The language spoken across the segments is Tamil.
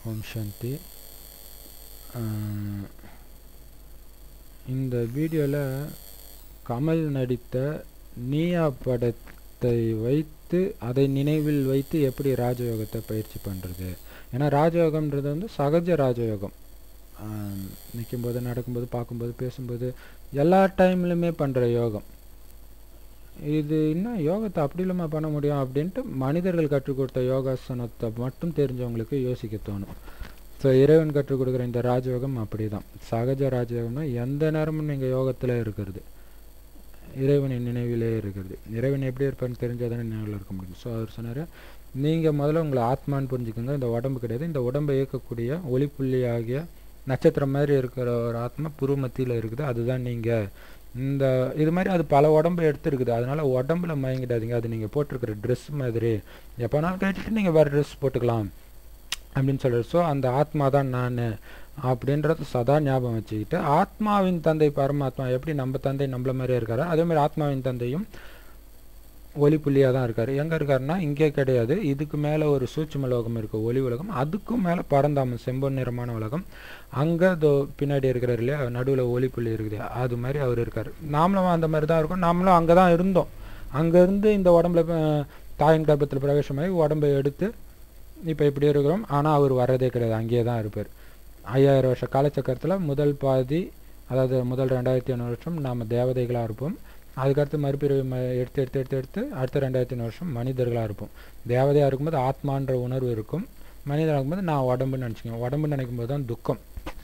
ஓம் சாந்தி அஹ், இந்த வீடியோவில் கமல் நடித்த நீயா படத்தை வைத்து அதை நினைவில் வைத்து எப்படி ராஜயோகத்தை பயிற்சி பண்ணுறது ஏன்னா ராஜயோகம்ன்றது வந்து சகஜ ராஜயோகம் நிற்கும்போது நடக்கும்போது பார்க்கும்போது பேசும்போது எல்லா டைம்லையுமே பண்ணுற யோகம் இது இன்னும் யோகத்தை அப்படி இல்லாம பண்ண முடியும் அப்படின்ட்டு மனிதர்கள் கற்றுக் கொடுத்த யோகாசனத்தை மட்டும் தெரிஞ்சவங்களுக்கு யோசிக்க தோணும் ஸோ இறைவன் கற்றுக் கொடுக்குற இந்த ராஜயோகம் அப்படிதான் சகஜ ராஜயோகம்னா எந்த நேரமும் நீங்கள் யோகத்தில் இருக்கிறது இறைவனின் நினைவிலே இருக்கிறது இறைவன் எப்படி இருப்பார்னு தெரிஞ்சாதானே நினைவில் இருக்க முடியும் ஸோ அவர் சொன்னார் நீங்கள் முதல்ல உங்களை ஆத்மான்னு புரிஞ்சுக்கோங்க இந்த உடம்பு கிடையாது இந்த உடம்பை இயக்கக்கூடிய ஒளிப்புள்ளி ஆகிய நட்சத்திரம் மாதிரி இருக்கிற ஒரு ஆத்மா புரு மத்தியில் இருக்குது அதுதான் நீங்கள் இந்த இது மாதிரி அது பல உடம்பு எடுத்துருக்குது அதனால உடம்புல மயங்கிடாதீங்க அது நீங்கள் போட்டிருக்கிற ட்ரெஸ் மாதிரி எப்போனாலும் கட்டிட்டு நீங்கள் வேறு ட்ரெஸ் போட்டுக்கலாம் அப்படின்னு சொல்கிறார் ஸோ அந்த ஆத்மா தான் நான் அப்படின்றத சதா ஞாபகம் வச்சுக்கிட்டு ஆத்மாவின் தந்தை பரமாத்மா எப்படி நம்ம தந்தை நம்மள மாதிரியே இருக்காரோ அதே மாதிரி ஆத்மாவின் தந்தையும் ஒளி புள்ளியாக தான் இருக்கார் எங்கே இருக்காருன்னா இங்கே கிடையாது இதுக்கு மேலே ஒரு சூட்சும லோகம் இருக்குது ஒளி உலகம் அதுக்கும் மேலே பரந்தாமன் செம்பொன் நிறமான உலகம் அங்கே தோ பின்னாடி இருக்கிறார் இல்லையா நடுவில் ஒளி புள்ளி இருக்குது அது மாதிரி அவர் இருக்கார் நாமளும் அந்த மாதிரி தான் இருக்கோம் நாமளும் அங்கே தான் இருந்தோம் அங்கேருந்து இந்த உடம்புல அஹ், தாயின் கர்ப்பத்தில் பிரவேசமாகி உடம்பை எடுத்து இப்போ இப்படி இருக்கிறோம் ஆனால் அவர் வர்றதே கிடையாது அங்கேயே தான் இருப்பார் ஐயாயிரம் வருஷ காலச்சக்கரத்தில் முதல் பாதி அதாவது முதல் ரெண்டாயிரத்தி ஐநூறு வருஷம் நாம் தேவதைகளாக இருப்போம் அதுக்கடுத்து மறுபிறவி ம எடுத்து எடுத்து எடுத்து எடுத்து அடுத்த ரெண்டாயிரத்தி ஐநூறு வருஷம் மனிதர்களாக இருப்போம் தேவதையாக இருக்கும்போது ஆத்மான்ற உணர்வு இருக்கும் மனிதனாக இருக்கும்போது நான் உடம்புன்னு நினச்சிக்குவேன் உடம்புன்னு நினைக்கும் போது தான் துக்கம்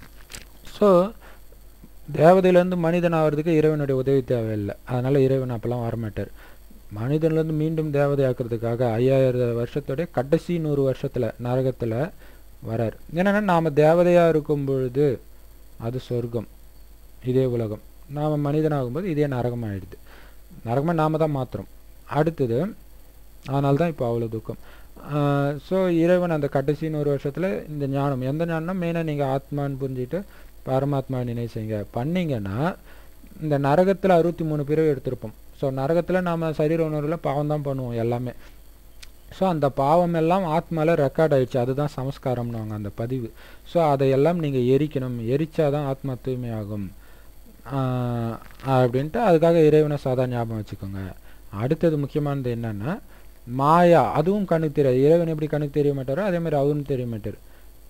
ஸோ தேவதையிலேருந்து மனிதன் ஆகிறதுக்கு இறைவனுடைய உதவி தேவையில்லை அதனால் இறைவன் அப்போல்லாம் வரமாட்டார் மனிதன்லேருந்து மீண்டும் தேவதை ஆக்கிறதுக்காக ஐயாயிரம் வருஷத்தோடைய கடைசி நூறு வருஷத்தில் நரகத்தில் வரார் என்னென்னா நாம் தேவதையாக இருக்கும் பொழுது அது சொர்க்கம் இதே உலகம் நாம் மனிதனாகும்போது இதே நரகம் ஆயிடுது நரகமாக நாம தான் மாற்றுறோம் அடுத்தது அதனால தான் இப்போ அவ்வளோ துக்கம் ஸோ இறைவன் அந்த கடைசி நூறு வருஷத்தில் இந்த ஞானம் எந்த ஞானம்னா மெயினாக நீங்கள் ஆத்மான்னு புரிஞ்சுட்டு பரமாத்மா நினைவு செய்யுங்க பண்ணீங்கன்னா இந்த நரகத்தில் அறுபத்தி மூணு பிறவி எடுத்திருப்போம் ஸோ நரகத்தில் நாம் சரீர உணர்வில் பாவம் தான் பண்ணுவோம் எல்லாமே ஸோ அந்த பாவம் எல்லாம் ஆத்மாவில் ரெக்கார்ட் ஆயிடுச்சு அதுதான் சமஸ்காரம்னுவாங்க அந்த பதிவு ஸோ அதையெல்லாம் நீங்கள் எரிக்கணும் எரிச்சாதான் ஆத்மா தூய்மையாகும் ஆஹ் அப்படின்ட்டு அதுக்காக இறைவனை சாதா ஞாபகம் வச்சுக்கோங்க அடுத்தது முக்கியமானது என்னன்னா மாயா அதுவும் கண்ணுக்கு தெரியாது இறைவன் எப்படி கண்ணுக்கு தெரிய மாட்டாரோ அதே மாதிரி அவரும் தெரிய மாட்டார்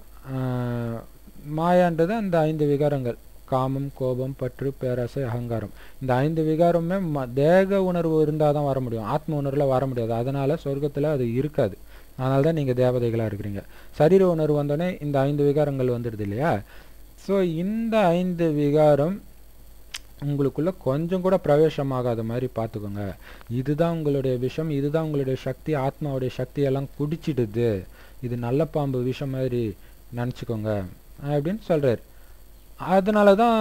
ஆஹ் மாயான்றது அந்த ஐந்து விகாரங்கள் காமம் கோபம் பற்று பேராசை அகங்காரம் இந்த ஐந்து விகாரமுமே ம தேக உணர்வு இருந்தால் தான் வர முடியும் ஆத்ம உணர்வில் வர முடியாது அதனால சொர்க்கத்தில் அது இருக்காது அதனால தான் நீங்கள் தேவதைகளாக இருக்கிறீங்க சரீர உணர்வு வந்தோடனே இந்த ஐந்து விகாரங்கள் வந்துடுது இல்லையா ஸோ இந்த ஐந்து விகாரம் உங்களுக்குள்ள கொஞ்சம் கூட பிரவேசமாகாத மாதிரி பார்த்துக்கோங்க இதுதான் உங்களுடைய விஷம் இதுதான் உங்களுடைய சக்தி ஆத்மாவுடைய சக்தி எல்லாம் குடிச்சிடுது இது நல்ல பாம்பு விஷம் மாதிரி நினச்சிக்கோங்க அப்படின்னு சொல்கிறார் அதனால தான்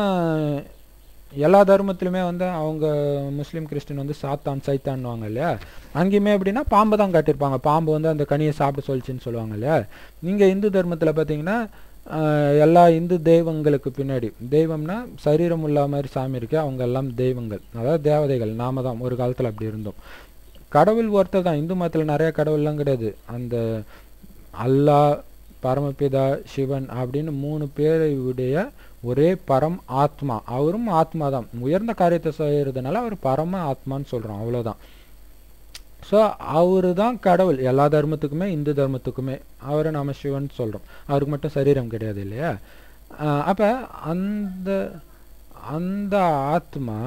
எல்லா தர்மத்திலுமே வந்து அவங்க முஸ்லீம் கிறிஸ்டின் வந்து சாத்தான் சைத்தான்னுவாங்க இல்லையா அங்கேயுமே எப்படின்னா பாம்பு தான் காட்டியிருப்பாங்க பாம்பு வந்து அந்த கனியை சாப்பிட சொல்லிச்சுன்னு சொல்லுவாங்க இல்லையா நீங்கள் இந்து தர்மத்தில் பார்த்தீங்கன்னா ஆஹ் எல்லா இந்து தெய்வங்களுக்கு பின்னாடி தெய்வம்னா சரீரம் உள்ள மாதிரி சாமி இருக்கு அவங்க எல்லாம் தெய்வங்கள் அதாவது தேவதைகள் நாம தான் ஒரு காலத்தில் அப்படி இருந்தோம் கடவுள் ஒருத்தர் தான் இந்து மதத்தில் நிறைய கடவுள்லாம் கிடையாது அந்த அல்லாஹ் பரமபிதா சிவன் அப்படின்னு மூணு பேரை உடைய ஒரே பரம் ஆத்மா அவரும் ஆத்மா தான் உயர்ந்த காரியத்தை செய்யறதுனால அவர் பரம ஆத்மான்னு சொல்றோம் அவ்வளவுதான் ஸோ அவரு தான் கடவுள் எல்லா தர்மத்துக்குமே இந்து தர்மத்துக்குமே அவரை நாம சிவன் சொல்றோம் அவருக்கு மட்டும் சரீரம் கிடையாது இல்லையா ஆஹ் அப்ப அந்த அந்த ஆத்மா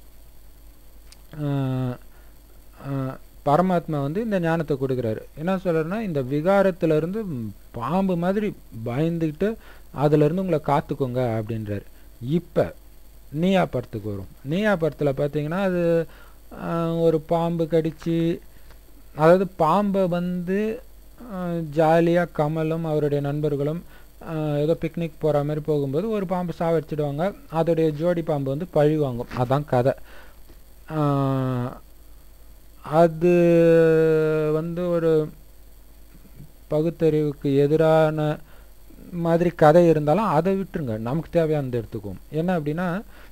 ஆஹ் ஆஹ் பரமாத்மா வந்து இந்த ஞானத்தை கொடுக்குறாரு என்ன சொல்றாருன்னா இந்த விகாரத்துல இருந்து ம், பாம்பு மாதிரி பயந்துக்கிட்டு அதுல இருந்து உங்களை காத்துக்கோங்க அப்படின்றாரு இப்ப நீயா படத்துக்கு வரும் நீயா படத்துல பார்த்தீங்கன்னா அது ஆஹ், ஒரு பாம்பு கடிச்சு அதாவது பாம்பை வந்து ஜாலியாக கமலும் அவருடைய நண்பர்களும் ஆஹ், ஏதோ பிக்னிக் போகிற மாதிரி போகும்போது ஒரு பாம்பு சாவடிச்சிடுவாங்க அதோடைய ஜோடி பாம்பு வந்து பழி வாங்கும் அதான் கதை ஆஹ், அது வந்து ஒரு பகுத்தறிவுக்கு எதிரான மாதிரி கதை இருந்தாலும் அதை விட்டுருங்க நமக்கு தேவையானது எடுத்துக்குவோம் என்ன அப்படின்னா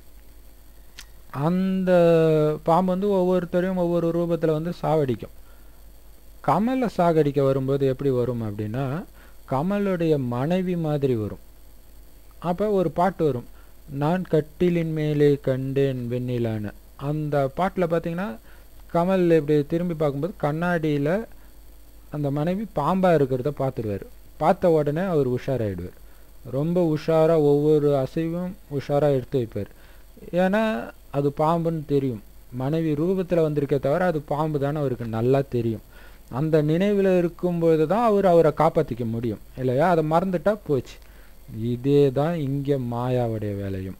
அந்த பாம்பு வந்து ஒவ்வொருத்தரையும் ஒவ்வொரு ரூபத்தில் வந்து சாவடிக்கும் கமலை சாகடிக்க வரும்போது எப்படி வரும் அப்படின்னா கமலுடைய மனைவி மாதிரி வரும் அப்போ ஒரு பாட்டு வரும் நான் கட்டிலின் மேலே கண்டேன் வெண்ணிலான்னு அந்த பாட்டில் பார்த்தீங்கன்னா கமல் இப்படி திரும்பி பார்க்கும்போது கண்ணாடியில் அந்த மனைவி பாம்பாக இருக்கிறத பார்த்துருவார் பார்த்த உடனே அவர் உஷாராயிடுவார் ரொம்ப உஷாராக ஒவ்வொரு அசைவும் உஷாராக எடுத்து வைப்பார் ஏன்னா அது பாம்புன்னு தெரியும் மனைவி ரூபத்தில் வந்திருக்கே தவிர அது பாம்பு தானே அவருக்கு நல்லா தெரியும் அந்த நினைவில் இருக்கும்போது தான் அவர் அவரை காப்பாற்றிக்க முடியும் இல்லையா அதை மறந்துட்டா போச்சு இதே தான் இங்கே மாயாவுடைய வேலையும்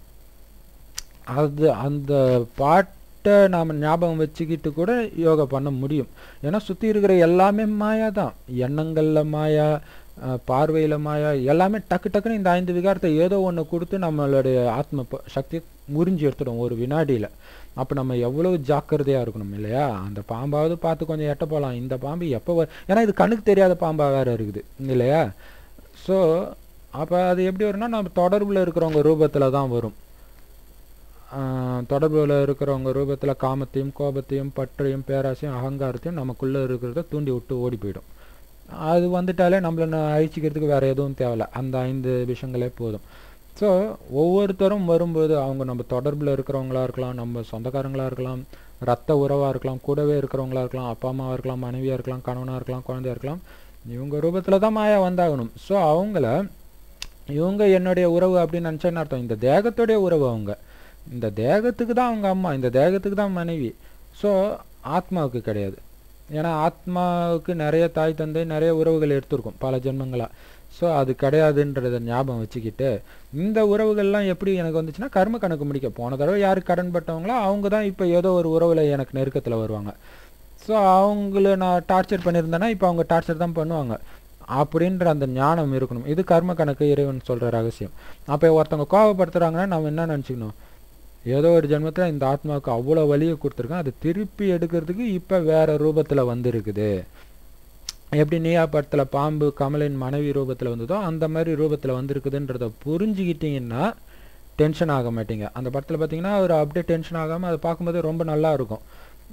அது அந்த பாட்டை நாம் ஞாபகம் வச்சுக்கிட்டு கூட யோகா பண்ண முடியும் ஏன்னா சுற்றி இருக்கிற எல்லாமே மாயா தான் எண்ணங்களில் மாயா பார்வையில் மாயா எல்லாமே டக்கு டக்குன்னு இந்த ஐந்து விகாரத்தை ஏதோ ஒன்று கொடுத்து நம்மளுடைய ஆத்ம சக்தியை முறிஞ்சு எடுத்துடும் ஒரு வினாடியில் அப்போ நம்ம எவ்வளோ ஜாக்கிரதையாக இருக்கணும் இல்லையா அந்த பாம்பாவது பார்த்து கொஞ்சம் எட்ட போகலாம் இந்த பாம்பு எப்போ ஏன்னா இது கண்ணுக்கு தெரியாத பாம்பாக வேறு இருக்குது இல்லையா ஸோ அப்போ அது எப்படி வரும்னா நம்ம தொடர்பில் இருக்கிறவங்க ரூபத்தில் தான் வரும் தொடர்பில் இருக்கிறவங்க ரூபத்தில் காமத்தையும் கோபத்தையும் பற்றையும் பேராசையும் அகங்காரத்தையும் நமக்குள்ளே இருக்கிறத தூண்டி விட்டு ஓடி போயிடும் அது வந்துட்டாலே நம்மளை அழிச்சிக்கிறதுக்கு வேறு எதுவும் தேவையில்ல அந்த ஐந்து விஷயங்களே போதும் ஸோ ஒவ்வொருத்தரும் வரும்போது அவங்க நம்ம தொடர்பில் இருக்கிறவங்களா இருக்கலாம் நம்ம சொந்தக்காரங்களாக இருக்கலாம் ரத்த உறவாக இருக்கலாம் கூடவே இருக்கிறவங்களா இருக்கலாம் அப்பா அம்மாவாக இருக்கலாம் மனைவியாக இருக்கலாம் கணவனாக இருக்கலாம் குழந்தையா இருக்கலாம் இவங்க ரூபத்தில் தான் மாயா வந்தாகணும் ஸோ அவங்கள இவங்க என்னுடைய உறவு அப்படின்னு நினச்சேன்னு அர்த்தம் இந்த தேகத்துடைய உறவு அவங்க இந்த தேகத்துக்கு தான் அவங்க அம்மா இந்த தேகத்துக்கு தான் மனைவி ஸோ ஆத்மாவுக்கு கிடையாது ஏன்னா ஆத்மாவுக்கு நிறைய தாய் தந்தை நிறைய உறவுகள் எடுத்திருக்கும் பல ஜென்மங்களாக ஸோ அது கிடையாதுன்றத ஞாபகம் வச்சுக்கிட்டு இந்த உறவுகள்லாம் எப்படி எனக்கு வந்துச்சுன்னா கர்ம கணக்கு முடிக்க போன தடவை யார் கடன் பட்டவங்களோ அவங்க தான் இப்போ ஏதோ ஒரு உறவில் எனக்கு நெருக்கத்தில் வருவாங்க ஸோ அவங்கள நான் டார்ச்சர் பண்ணியிருந்தேன்னா இப்போ அவங்க டார்ச்சர் தான் பண்ணுவாங்க அப்படின்ற அந்த ஞானம் இருக்கணும் இது கர்ம கணக்கு இறைவன் சொல்கிற ரகசியம் அப்போ ஒருத்தவங்க கோவப்படுத்துகிறாங்கன்னா நம்ம என்ன நினச்சிக்கணும் ஏதோ ஒரு ஜென்மத்தில் இந்த ஆத்மாவுக்கு அவ்வளோ வலியை கொடுத்துருக்கேன் அதை திருப்பி எடுக்கிறதுக்கு இப்போ வேறு ரூபத்தில் வந்திருக்குது எப்படி நீயா படத்தில் பாம்பு கமலின் மனைவி ரூபத்தில் வந்ததோ அந்த மாதிரி ரூபத்தில் வந்திருக்குதுன்றத புரிஞ்சுக்கிட்டிங்கன்னா டென்ஷன் ஆக மாட்டீங்க அந்த படத்தில் பார்த்தீங்கன்னா ஒரு அப்படியே டென்ஷன் ஆகாமல் அதை பார்க்கும்போது ரொம்ப நல்லா இருக்கும்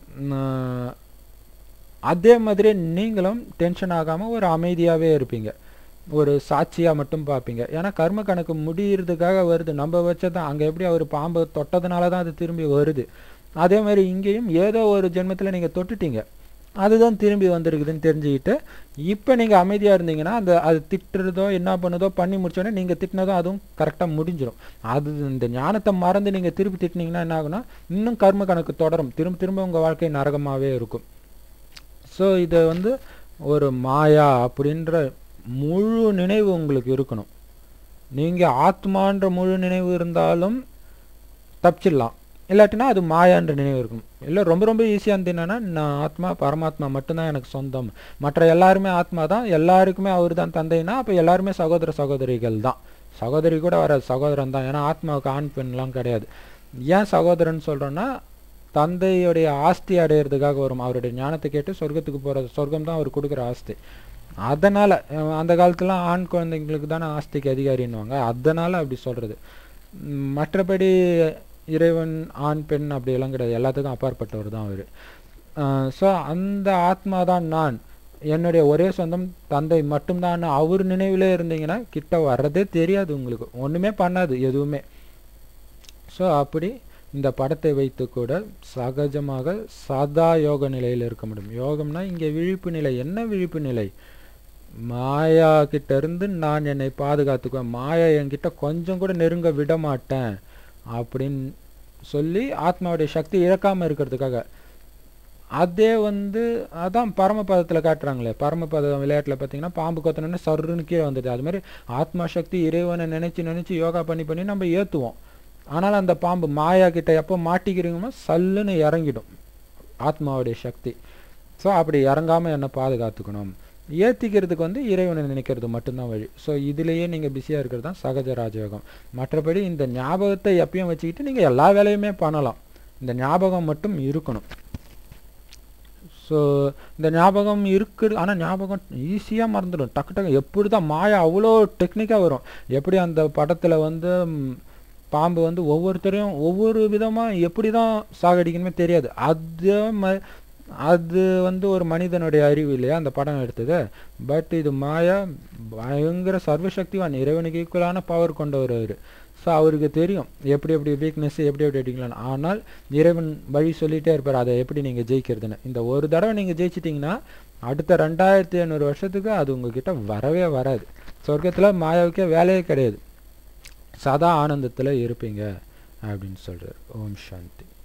அதே மாதிரி நீங்களும் டென்ஷன் ஆகாமல் ஒரு அமைதியாகவே இருப்பீங்க ஒரு சாட்சியாக மட்டும் பார்ப்பீங்க ஏன்னா கர்ம கணக்கு முடியறதுக்காக வருது நம்ம வச்சதான் அங்கே எப்படி அவர் பாம்பு தொட்டதுனால தான் அது திரும்பி வருது அதே மாதிரி இங்கேயும் ஏதோ ஒரு ஜென்மத்தில் நீங்கள் தொட்டுட்டீங்க அதுதான் திரும்பி வந்திருக்குதுன்னு தெரிஞ்சுக்கிட்டு இப்போ நீங்கள் அமைதியாக இருந்தீங்கன்னா அந்த அது திட்டுறதோ என்ன பண்ணுதோ பண்ணி முடிச்சோடனே நீங்கள் திட்டினதோ அதுவும் கரெக்டாக முடிஞ்சிடும் அது இந்த ஞானத்தை மறந்து நீங்கள் திருப்பி திட்டினீங்கன்னா என்ன ஆகுனா இன்னும் கர்ம கணக்கு தொடரும் திரும்ப திரும்ப உங்கள் வாழ்க்கை நரகமாகவே இருக்கும் ஸோ இதை வந்து ஒரு மாயா அப்படின்ற முழு நினைவு உங்களுக்கு இருக்கணும் நீங்கள் ஆத்மான்ற முழு நினைவு இருந்தாலும் தப்பிச்சிடலாம் இல்லாட்டினா அது மாயான்ற நினைவு இருக்கணும் இல்லை ரொம்ப ரொம்ப ஈஸியாக இருந்து என்னன்னா நான் ஆத்மா பரமாத்மா மட்டும்தான் எனக்கு சொந்தம் மற்ற எல்லாருமே ஆத்மா தான் எல்லாருக்குமே அவர் தான் தந்தைனா அப்போ எல்லாருமே சகோதர சகோதரிகள் தான் சகோதரி கூட வர சகோதரன் தான் ஏன்னா ஆத்மாவுக்கு ஆண் பெண்லாம் கிடையாது ஏன் சகோதரன் சொல்கிறோன்னா தந்தையுடைய ஆஸ்தி அடையிறதுக்காக வரும் அவருடைய ஞானத்தை கேட்டு சொர்க்கத்துக்கு போகிறது சொர்க்கம் தான் அவர் கொடுக்குற ஆஸ்தி அதனால் அந்த காலத்துலாம் ஆண் குழந்தைங்களுக்கு தானே ஆஸ்திக்கு அதிகாரின்னுவாங்க அதனால் அப்படி சொல்கிறது மற்றபடி இறைவன் ஆண் பெண் அப்படியெல்லாம் கிடையாது எல்லாத்துக்கும் அப்பாற்பட்டவர் தான் அவர் ஸோ அந்த ஆத்மா தான் நான் என்னுடைய ஒரே சொந்தம் தந்தை மட்டும்தான் அவர் நினைவிலே இருந்தீங்கன்னா கிட்ட வர்றதே தெரியாது உங்களுக்கு ஒன்றுமே பண்ணாது எதுவுமே ஸோ அப்படி இந்த படத்தை வைத்து கூட சகஜமாக சதா யோக நிலையில் இருக்க முடியும் யோகம்னா இங்கே விழிப்பு நிலை என்ன விழிப்பு நிலை மாயா கிட்ட இருந்து நான் என்னை பாதுகாத்துக்குவேன் மாயா என்கிட்ட கொஞ்சம் கூட நெருங்க விட மாட்டேன் அப்படின்னு சொல்லி ஆத்மாவுடைய சக்தி இழக்காமல் இருக்கிறதுக்காக அதே வந்து அதான் பரமபதத்தில் காட்டுறாங்களே பரமபதம் விளையாட்டில் பார்த்தீங்கன்னா பாம்பு கொத்தணுன்னு சருன்னு கீழே வந்துட்டு அது மாதிரி ஆத்மா சக்தி இறைவனை நினச்சி நினச்சி யோகா பண்ணி பண்ணி நம்ம ஏற்றுவோம் ஆனால் அந்த பாம்பு மாயா கிட்ட எப்போ மாட்டிக்கிறீங்களோ சல்லுன்னு இறங்கிடும் ஆத்மாவுடைய சக்தி ஸோ அப்படி இறங்காமல் என்ன பாதுகாத்துக்கணும் ஏற்றிக்கிறதுக்கு வந்து இறைவனை நினைக்கிறது மட்டும்தான் வழி ஸோ இதுலேயே நீங்கள் பிஸியாக இருக்கிறது தான் சகஜ ராஜயோகம் மற்றபடி இந்த ஞாபகத்தை எப்பயும் வச்சுக்கிட்டு நீங்கள் எல்லா வேலையுமே பண்ணலாம் இந்த ஞாபகம் மட்டும் இருக்கணும் ஸோ இந்த ஞாபகம் இருக்குது ஆனால் ஞாபகம் ஈஸியாக மறந்துடும் டக்கு டக்கு எப்படி தான் மாயா அவ்வளோ டெக்னிக்காக வரும் எப்படி அந்த படத்தில் வந்து பாம்பு வந்து ஒவ்வொருத்தரையும் ஒவ்வொரு விதமாக எப்படி தான் சாகடிக்கணுமே தெரியாது அதே மாதிரி அது வந்து ஒரு மனிதனுடைய அறிவு இல்லையா அந்த படம் எடுத்தது பட் இது மாயா பயங்கர சர்வசக்திவான் இறைவனுக்கு ஈக்குவலான பவர் கொண்டவர் அவர் ஸோ அவருக்கு தெரியும் எப்படி எப்படி வீக்னஸ் எப்படி எப்படி அடிக்கலாம் ஆனால் இறைவன் வழி சொல்லிகிட்டே இருப்பார் அதை எப்படி நீங்கள் ஜெயிக்கிறதுன்னு இந்த ஒரு தடவை நீங்கள் ஜெயிச்சிட்டிங்கன்னா அடுத்த ரெண்டாயிரத்தி ஐநூறு வருஷத்துக்கு அது உங்ககிட்ட வரவே வராது சொர்க்கத்தில் மாயாவுக்கே வேலையே கிடையாது சதா ஆனந்தத்தில் இருப்பீங்க அப்படின்னு சொல்கிறார் ஓம் சாந்தி